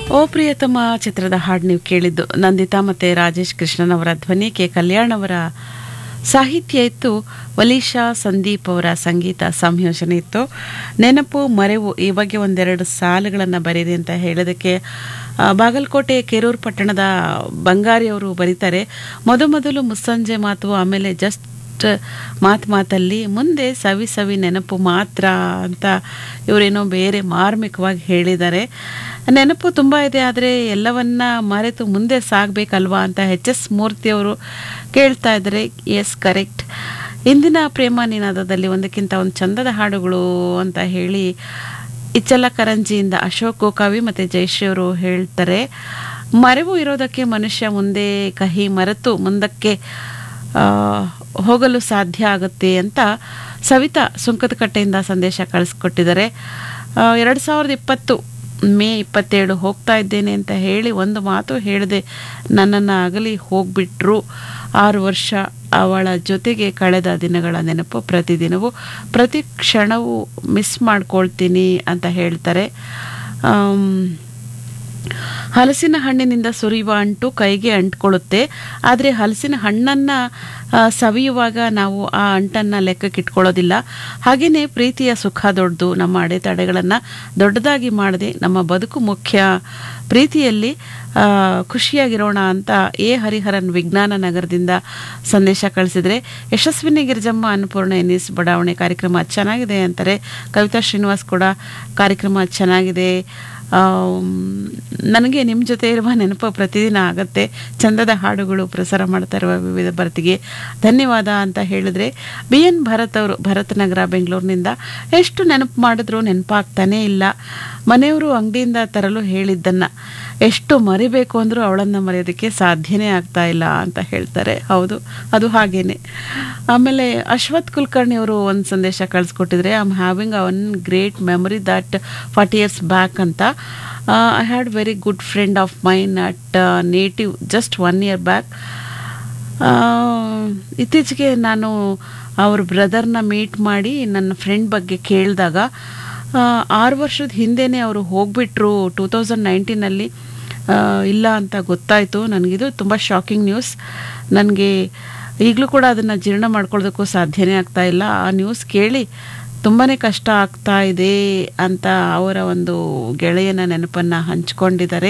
ಓ ಪ್ರಿಯತಮ ಚಿತ್ರದ ಹಾಡು ನೀವು ಕೇಳಿದ್ದು ನಂದಿತಾ ಮತ್ತು ರಾಜೇಶ್ ಕೃಷ್ಣನ್ ಅವರ ಧ್ವನಿ ಕೆ ಕಲ್ಯಾಣ್ ಅವರ ಸಾಹಿತ್ಯ ಇತ್ತು ವಲೀಶಾ ಸಂದೀಪ್ ಅವರ ಸಂಗೀತ ಸಂಯೋಜನೆ ಇತ್ತು ನೆನಪು ಮರೆವು ಈ ಬಗ್ಗೆ ಒಂದೆರಡು ಸಾಲುಗಳನ್ನು ಬರೀರಿ ಅಂತ ಹೇಳೋದಕ್ಕೆ ಆ, ಬಾಗಲಕೋಟೆ ಕೆರೂರು ಪಟ್ಟಣದ ಬಂಗಾರಿ ಅವರು ಬರೀತಾರೆ ಮೊದಮೊದಲು ಮುಸ್ಸಂಜೆ ಮಾತು ಆಮೇಲೆ ಜಸ್ಟ್ ಮಾತು ಮಾತಲ್ಲಿ ಮುಂದೆ ಸವಿ ಸವಿ ನೆನಪು ಮಾತ್ರ ಅಂತ ಇವರೇನೋ ಬೇರೆ ಮಾರ್ಮಿಕವಾಗಿ ಹೇಳಿದ್ದಾರೆ ನೆನಪು ತುಂಬ ಇದೆ ಆದರೆ ಎಲ್ಲವನ್ನ ಮರೆತು ಮುಂದೆ ಸಾಗಬೇಕಲ್ವಾ ಅಂತ ಎಚ್ ಎಸ್ ಮೂರ್ತಿಯವರು ಕೇಳ್ತಾ ಇದ್ದಾರೆ ಎಸ್ ಕರೆಕ್ಟ್ ಇಂದಿನ ಪ್ರೇಮ ನಿನಾದದಲ್ಲಿ ಒಂದಕ್ಕಿಂತ ಒಂದು ಚಂದದ ಹಾಡುಗಳು ಅಂತ ಹೇಳಿ ಇಚ್ಚಲ ಕರಂಜಿಯಿಂದ ಅಶೋಕ್ ಗೋಕಾವಿ ಮತ್ತು ಜಯಶ್ರೀ ಅವರು ಹೇಳ್ತಾರೆ ಮರೆವು ಇರೋದಕ್ಕೆ ಮನುಷ್ಯ ಮುಂದೆ ಕಹಿ ಮರೆತು ಮುಂದಕ್ಕೆ ಆ, ಹೋಗಲು ಸಾಧ್ಯ ಆಗುತ್ತೆ ಅಂತ ಸವಿತಾ ಸುಂಕದಕಟ್ಟೆಯಿಂದ ಸಂದೇಶ ಕಳಿಸ್ಕೊಟ್ಟಿದ್ದಾರೆ ಎರಡು ಸಾವಿರದ ಇಪ್ಪತ್ತು ಮೇ ಇಪ್ಪತ್ತೇಳು ಹೋಗ್ತಾ ಇದ್ದೇನೆ ಅಂತ ಹೇಳಿ ಒಂದು ಮಾತು ಹೇಳಿದೆ ನನ್ನನ್ನು ಅಗಲಿ ಹೋಗ್ಬಿಟ್ರು ಆರು ವರ್ಷ ಅವಳ ಜೊತೆಗೆ ಕಳೆದ ದಿನಗಳ ನೆನಪು ಪ್ರತಿದಿನವೂ ಪ್ರತಿ ಕ್ಷಣವೂ ಮಿಸ್ ಮಾಡ್ಕೊಳ್ತೀನಿ ಅಂತ ಹೇಳ್ತಾರೆ ಆಮ್, ಹಲಸಿನ ಹಣ್ಣಿನಿಂದ ಸುರಿಯುವ ಅಂಟು ಕೈಗೆ ಅಂಟ್ಕೊಳ್ಳುತ್ತೆ ಆದರೆ ಹಲಸಿನ ಹಣ್ಣನ್ನು ಸವಿಯುವಾಗ ನಾವು ಆ ಅಂಟನ್ನು ಲೆಕ್ಕಕ್ಕಿಟ್ಕೊಳ್ಳೋದಿಲ್ಲ ಹಾಗೆಯೇ ಪ್ರೀತಿಯ ಸುಖ ದೊಡ್ಡದು ನಮ್ಮ ಅಡೆತಡೆಗಳನ್ನು ದೊಡ್ಡದಾಗಿ ಮಾಡದೆ ನಮ್ಮ ಬದುಕು ಮುಖ್ಯ ಪ್ರೀತಿಯಲ್ಲಿ ಆ, ಖುಷಿಯಾಗಿರೋಣ ಅಂತ ಎ ಹರಿಹರನ್ ವಿಜ್ಞಾನ ನಗರದಿಂದ ಸಂದೇಶ ಕಳಿಸಿದರೆ ಯಶಸ್ವಿನಿ ಗಿರಿಜಮ್ಮ ಅನ್ನಪೂರ್ಣ ಎನ್ನಿಸ್ ಬಡಾವಣೆ ಕಾರ್ಯಕ್ರಮ ಚೆನ್ನಾಗಿದೆ ಅಂತಾರೆ ಕವಿತಾ ಶ್ರೀನಿವಾಸ್ ಕೂಡ ಕಾರ್ಯಕ್ರಮ ಚೆನ್ನಾಗಿದೆ ಆಮ್, ನನಗೆ ನಿಮ್ಮ ಜೊತೆ ಇರುವ ನೆನಪು ಪ್ರತಿದಿನ ಆಗತ್ತೆ ಚಂದದ ಹಾಡುಗಳು ಪ್ರಸಾರ ಮಾಡ್ತಾ ಇರುವ ವಿವಿಧ ಭರತಿಗೆ ಧನ್ಯವಾದ ಅಂತ ಹೇಳಿದ್ರೆ ಬಿ ಎನ್ ಭರತ್ ಅವರು ಭರತ್ ನಗರ ಬೆಂಗಳೂರಿನಿಂದ ಎಷ್ಟು ನೆನಪು ಮಾಡಿದ್ರು ನೆನಪಾಗ್ತಾನೇ ಇಲ್ಲ ಮನೆಯವರು ಅಂಗಡಿಯಿಂದ ತರಲು ಹೇಳಿದ್ದನ್ನು ಎಷ್ಟು ಮರಿಬೇಕು ಅಂದರೂ ಅವಳನ್ನು ಮರೆಯೋದಕ್ಕೆ ಸಾಧ್ಯನೇ ಆಗ್ತಾ ಇಲ್ಲ ಅಂತ ಹೇಳ್ತಾರೆ ಹೌದು ಅದು ಹಾಗೇನೆ ಆಮೇಲೆ ಅಶ್ವಥ್ ಕುಲಕರ್ಣಿ ಅವರು ಒಂದು ಸಂದೇಶ ಕಳಿಸ್ಕೊಟ್ಟಿದ್ರೆ I am having one great memory that forty years back ಅಂತ I had very good friend of mine at native just one year back ಇತ್ತೀಚೆಗೆ ನಾನು ಅವ್ರ ಬ್ರದರ್ನ ಮೀಟ್ ಮಾಡಿ ನನ್ನ ಫ್ರೆಂಡ್ ಬಗ್ಗೆ ಕೇಳಿದಾಗ ಆರು ವರ್ಷದ ಹಿಂದೆನೇ ಅವರು ಹೋಗ್ಬಿಟ್ರು ಟೂ ತೌಸಂಡ್ ನೈನ್ಟೀನಲ್ಲಿ ಇಲ್ಲ ಅಂತ ಗೊತ್ತಾಯಿತು ನನಗಿದು ತುಂಬ ಶಾಕಿಂಗ್ ನ್ಯೂಸ್ ನನಗೆ ಈಗಲೂ ಕೂಡ ಅದನ್ನು ಜೀರ್ಣ ಮಾಡ್ಕೊಳ್ಳೋದಕ್ಕೂ ಸಾಧ್ಯನೇ ಆಗ್ತಾ ಇಲ್ಲ ಆ ನ್ಯೂಸ್ ಕೇಳಿ ತುಂಬಾ ಕಷ್ಟ ಆಗ್ತಾ ಇದೆ ಅಂತ ಅವರ ಒಂದು ಗೆಳೆಯನ ನೆನಪನ್ನು ಹಂಚ್ಕೊಂಡಿದ್ದಾರೆ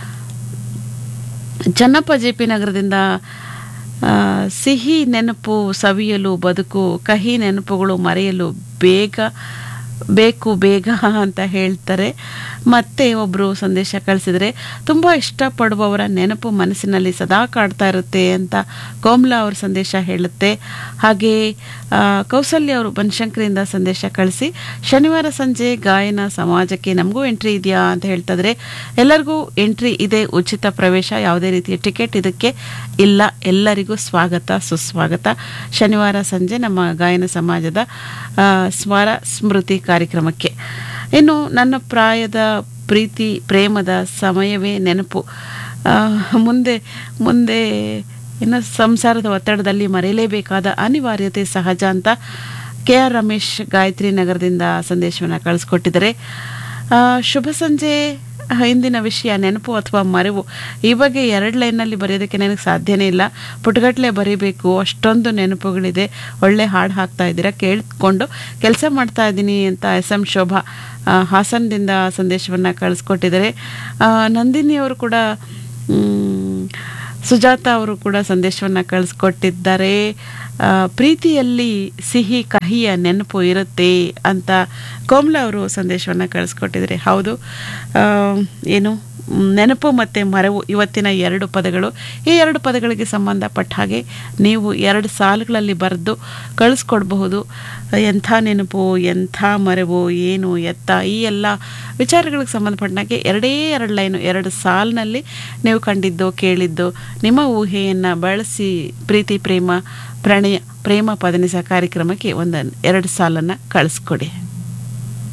ಚನ್ನಪ್ಪ ಜೆ ಪಿ ನಗರದಿಂದ ಆ, ಸಿಹಿ ನೆನಪು ಸವಿಯಲು ಬದುಕು ಕಹಿ ನೆನಪುಗಳು ಮರೆಯಲು ಬೇಗ ಬೇಕು ಬೇಗ ಅಂತ ಹೇಳ್ತಾರೆ ಮತ್ತೆ ಒಬ್ಬರು ಸಂದೇಶ ಕಳಿಸಿದರೆ ತುಂಬ ಇಷ್ಟಪಡುವವರ ನೆನಪು ಮನಸ್ಸಿನಲ್ಲಿ ಸದಾ ಕಾಡ್ತಾ ಇರುತ್ತೆ ಅಂತ ಕೋಮ್ಲಾ ಅವ್ರ ಸಂದೇಶ ಹೇಳುತ್ತೆ ಹಾಗೆ ಆ, ಕೌಸಲ್ಯ ಅವರು ಬನಶಂಕರಿಯಿಂದ ಸಂದೇಶ ಕಳಿಸಿ ಶನಿವಾರ ಸಂಜೆ ಗಾಯನ ಸಮಾಜಕ್ಕೆ ನಮಗೂ ಎಂಟ್ರಿ ಇದೆಯಾ ಅಂತ ಹೇಳ್ತಾ ಇದ್ರೆ ಎಲ್ಲರಿಗೂ ಎಂಟ್ರಿ ಇದೆ ಉಚಿತ ಪ್ರವೇಶ ಯಾವುದೇ ರೀತಿಯ ಟಿಕೆಟ್ ಇದಕ್ಕೆ ಇಲ್ಲ ಎಲ್ಲರಿಗೂ ಸ್ವಾಗತ ಸುಸ್ವಾಗತ ಶನಿವಾರ ಸಂಜೆ ನಮ್ಮ ಗಾಯನ ಸಮಾಜದ ಆ, ಸ್ಮರ ಸ್ಮೃತಿ ಕಾರ್ಯಕ್ರಮಕ್ಕೆ ಇನ್ನು ನನ್ನ ಪ್ರಾಯದ ಪ್ರೀತಿ ಪ್ರೇಮದ ಸಮಯವೇ ನೆನಪು ಆ, ಮುಂದೆ ಮುಂದೆ ಇನ್ನು ಸಂಸಾರದ ಒತ್ತಡದಲ್ಲಿ ಮರೆಯಲೇಬೇಕಾದ ಅನಿವಾರ್ಯತೆ ಸಹಜ ಅಂತ ಕೆ ಆರ್ ರಮೇಶ್ ಗಾಯತ್ರಿ ನಗರದಿಂದ ಸಂದೇಶವನ್ನು ಕಳಿಸ್ಕೊಟ್ಟಿದ್ದಾರೆ ಆ, ಶುಭ ಸಂಜೆ ಹಿಂದಿನ ವಿಷಯ ನೆನಪು ಅಥವಾ ಮರೆವು ಈ ಬಗ್ಗೆ ಎರಡು ಲೈನಲ್ಲಿ ಬರೆಯೋದಕ್ಕೆ ನನಗೆ ಸಾಧ್ಯನೇ ಇಲ್ಲ ಪುಟಗಟ್ಟಲೆ ಬರೀಬೇಕು ಅಷ್ಟೊಂದು ನೆನಪುಗಳಿದೆ ಒಳ್ಳೆ ಹಾಡು ಹಾಕ್ತಾ ಇದ್ದೀರಾ ಕೇಳಿಕೊಂಡು ಕೆಲಸ ಮಾಡ್ತಾ ಇದ್ದೀನಿ ಅಂತ ಎಸ್ ಎಂ ಶೋಭಾ ಆ, ಹಾಸನದಿಂದ ಸಂದೇಶವನ್ನು ಕಳಿಸ್ಕೊಟ್ಟಿದ್ದಾರೆ ಆ, ನಂದಿನಿ ಅವರು ಕೂಡ ಮ್, ಸುಜಾತ ಅವರು ಕೂಡ ಸಂದೇಶವನ್ನು ಕಳಿಸ್ಕೊಟ್ಟಿದ್ದಾರೆ ಆ, ಪ್ರೀತಿಯಲ್ಲಿ ಸಿಹಿ ಕಹಿಯ ನೆನಪು ಇರುತ್ತೆ ಅಂತ ಕೋಮ್ಲಾ ಅವರು ಸಂದೇಶವನ್ನು ಕಳಿಸ್ಕೊಟ್ಟಿದ್ದಾರೆ ಹೌದು ಆ, ಏನು ಮ್, ನೆನಪು ಮತ್ತು ಮರೆವು ಇವತ್ತಿನ ಎರಡು ಪದಗಳು ಈ ಎರಡು ಪದಗಳಿಗೆ ಸಂಬಂಧಪಟ್ಟ ಹಾಗೆ ನೀವು ಎರಡು ಸಾಲುಗಳಲ್ಲಿ ಬರೆದು ಕಳಿಸ್ಕೊಡ್ಬಹುದು ಎಂಥ ನೆನಪು ಎಂಥ ಮರೆವು ಏನು ಎತ್ತ ಈ ಎಲ್ಲ ವಿಚಾರಗಳಿಗೆ ಸಂಬಂಧಪಟ್ಟನಾಗೆ ಎರಡೇ ಎರಡು ಲೈನು ಎರಡು ಸಾಲಿನಲ್ಲಿ ನೀವು ಕಂಡಿದ್ದು ಕೇಳಿದ್ದು ನಿಮ್ಮ ಊಹೆಯನ್ನು ಬಳಸಿ ಪ್ರೀತಿ ಪ್ರೇಮ ಪ್ರಣಯ ಪ್ರೇಮ ಪದನಿಸ ಕಾರ್ಯಕ್ರಮಕ್ಕೆ ಒಂದು ಎರಡು ಸಾಲನ್ನು ಕಳಿಸ್ಕೊಡಿ